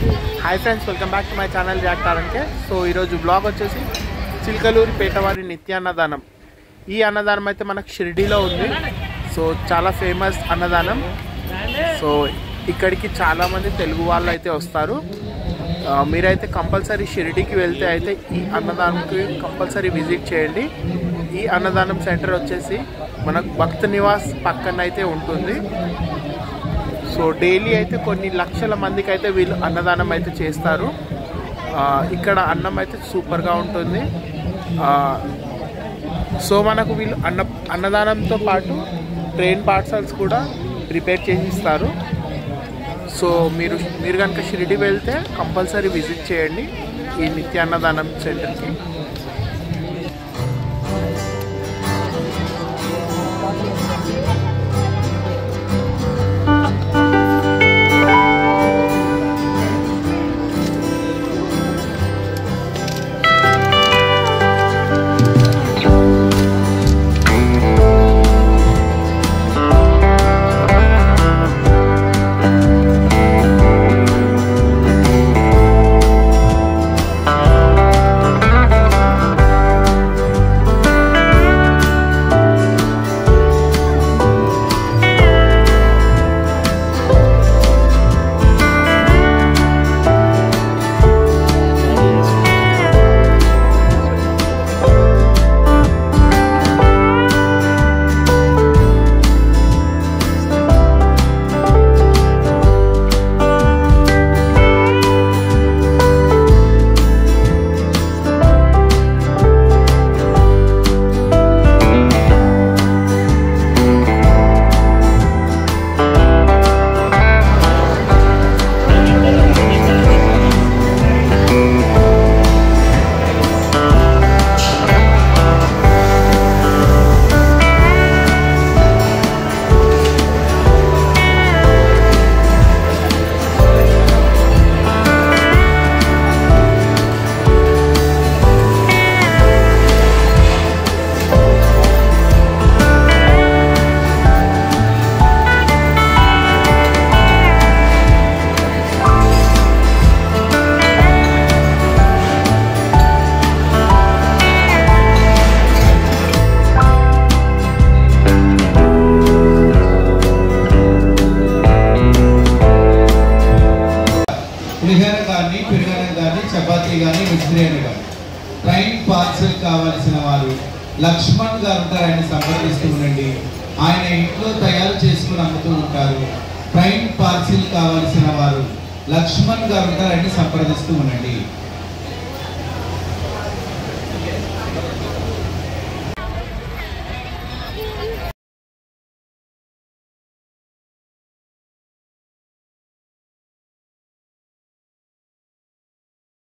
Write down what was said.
hi friends welcome back to my channel Jack టారంకే so ఈరోజు blog వచ్చేసి చిల్కలూరి పేటవారి నిత్య అన్నదానం ఈ అన్నదానం అయితే మనకు షిరిడీలో ఉంది సో చాలా ఫేమస్ అన్నదానం సో ఇక్కడికి చాలామంది తెలుగు వాళ్ళు అయితే వస్తారు ఆ, మీరైతే కంపల్సరీ షిరిడీకి వెళ్తే అయితే ఈ అన్నదానంకి కంపల్సరీ విజిట్ చేయండి ఈ అన్నదానం సెంటర్ వచ్చేసి మనకు భక్త నివాస్ పక్కన అయితే ఉంటుంది సో డైలీ అయితే కొన్ని లక్షల మందికి అయితే వీళ్ళు అన్నదానం అయితే చేస్తారు ఆ, ఇక్కడ అన్నం అయితే సూపర్గా ఉంటుంది ఆ, సో మనకు వీళ్ళు అన్న అన్నదానంతో పాటు ట్రైన్ పార్సల్స్ కూడా ప్రిపేర్ చేసి ఇస్తారు సో మీరు మీరు కనుక షిరిడి వెళ్తే కంపల్సరీ విజిట్ చేయండి ఈ నిత్య అన్నదానం సెంటర్కి పులిహోర కానీ పెరుగన్నం కానీ చపాతీ కానీ వెజ్ బిర్యానీ కానీ ట్రైన్ పార్సల్ కావాల్సిన వారు లక్ష్మణ్ గారు ఉంటారు ఆయన సంప్రదిస్తూ ఉండండి ఆయన ఇంట్లో తయారు చేసుకుని అమ్ముతూ ఉంటారు ట్రైన్ పార్సిల్ కావాల్సిన వారు లక్ష్మణ్ గారు ఉంటారు ఆయన సంప్రదిస్తూ ఉండండి